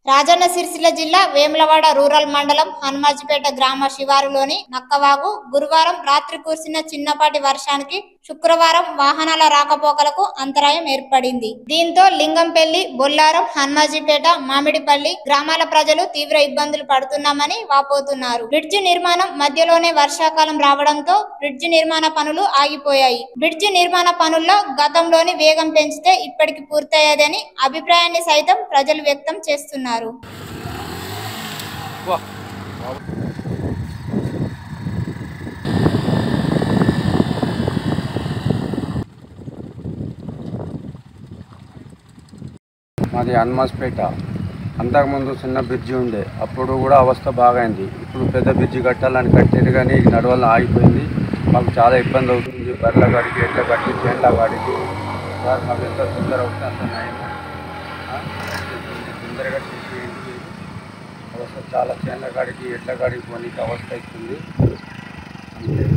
రాజన్న సిరిసిల్ల జిల్లా వేములవాడ రూరల్ మండలం హనుమాజిపేట గ్రామ శివారులోని నక్కవాగు గురువారం రాత్రి కురిసిన చిన్నపాటి వర్షానికి శుక్రవారం వాహనాల రాకపోకలకు అంతరాయం ఏర్పడింది దీంతో లింగంపల్లి బొల్లారం హనుమాజిపేట మామిడిపల్లి గ్రామాల ప్రజలు తీవ్ర ఇబ్బందులు పడుతున్నామని వాపోతున్నారు బ్రిడ్జి నిర్మాణం మధ్యలోనే వర్షాకాలం రావడంతో బ్రిడ్జి నిర్మాణ పనులు ఆగిపోయాయి బ్రిడ్జి నిర్మాణ పనుల్లో గతంలోని వేగం పెంచితే ఇప్పటికి పూర్తయ్యేదని అభిప్రాయాన్ని సైతం ప్రజలు వ్యక్తం చేస్తున్నారు మాది హనుమాస్పేట అంతకుముందు చిన్న బ్రిడ్జి ఉండే అప్పుడు కూడా అవస్థ బాగైంది ఇప్పుడు పెద్ద బ్రిడ్జి కట్టాలని కట్టారు కానీ ఇది నడవల్ల ఆగిపోయింది మాకు చాలా ఇబ్బంది అవుతుంది బర్ల గాడికి ఎట్ల గట్టి చేండ్ల గాడికి సార్ మాకు ఎంత తొందర అవుతుంది అంత నయం ఆ? తొందరగా చేసేయండి అవస్థ చాలా చేండ్ల గాడికి ఎట్ల గాడికి పోనీకి అవస్థ అవుతుంది అంతే